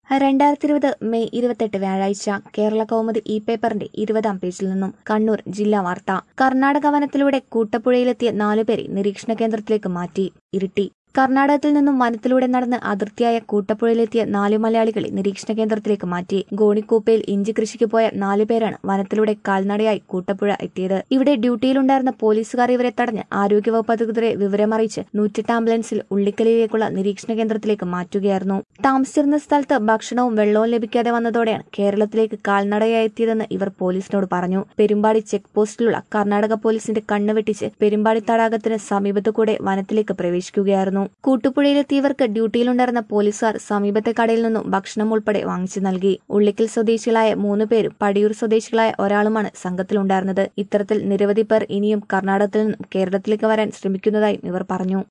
രണ്ടായിരത്തി ഇരുപത് മെയ് ഇരുപത്തെട്ട് വ്യാഴാഴ്ച കേരള കൗമുദി ഇ പേപ്പറിന്റെ ഇരുപതാം പേജിൽ നിന്നും കണ്ണൂർ ജില്ലാ വാർത്ത കർണാടക വനത്തിലൂടെ കൂട്ടപ്പുഴയിലെത്തിയ നാലുപേരെ നിരീക്ഷണ കേന്ദ്രത്തിലേക്ക് മാറ്റി ഇരിട്ടി കർണാടകത്തിൽ നിന്നും വനത്തിലൂടെ നടന്ന് അതിർത്തിയായ കൂട്ടപ്പുഴയിലെത്തിയ നാലു മലയാളികളെ നിരീക്ഷണ കേന്ദ്രത്തിലേക്ക് മാറ്റി ഗോണിക്കൂപ്പയിൽ ഇഞ്ചി കൃഷിക്ക് പോയ നാലുപേരാണ് വനത്തിലൂടെ കാൽനടയായി കൂട്ടപ്പുഴ എത്തിയത് ഇവിടെ ഡ്യൂട്ടിയിലുണ്ടായിരുന്ന പോലീസുകാർ ഇവരെ തടഞ്ഞ് ആരോഗ്യവകുപ്പ് അധികൃതരെ വിവരമറിയിച്ച് നൂറ്റെട്ട് ആംബുലൻസിൽ ഉള്ളിക്കലിലേക്കുള്ള നിരീക്ഷണ കേന്ദ്രത്തിലേക്ക് മാറ്റുകയായിരുന്നു താമസിച്ചിരുന്ന സ്ഥലത്ത് ഭക്ഷണവും വെള്ളവും ലഭിക്കാതെ വന്നതോടെയാണ് കേരളത്തിലേക്ക് കാൽനടയായി എത്തിയതെന്ന് ഇവർ പോലീസിനോട് പറഞ്ഞു പെരുമ്പാടി ചെക്ക് പോസ്റ്റിലുള്ള കർണാടക പോലീസിന്റെ കണ്ണ് വെട്ടിച്ച് പെരുമ്പാടി തടാകത്തിന് സമീപത്തു കൂടെ വനത്തിലേക്ക് പ്രവേശിക്കുകയായിരുന്നു കൂട്ടുപുഴയിലെത്തിയവർക്ക് ഡ്യൂട്ടിയിലുണ്ടായിരുന്ന പോലീസുകാർ സമീപത്തെ കടയിൽ നിന്നും ഭക്ഷണം ഉൾപ്പെടെ വാങ്ങിച്ചു നൽകി ഉള്ളിക്കൽ സ്വദേശികളായ മൂന്ന് പേരും പടിയൂർ സ്വദേശികളായ ഒരാളുമാണ് സംഘത്തിലുണ്ടായിരുന്നത് ഇത്തരത്തിൽ നിരവധി പേർ ഇനിയും കർണാടകത്തിൽ നിന്നും കേരളത്തിലേക്ക് വരാൻ ശ്രമിക്കുന്നതായും ഇവർ പറഞ്ഞു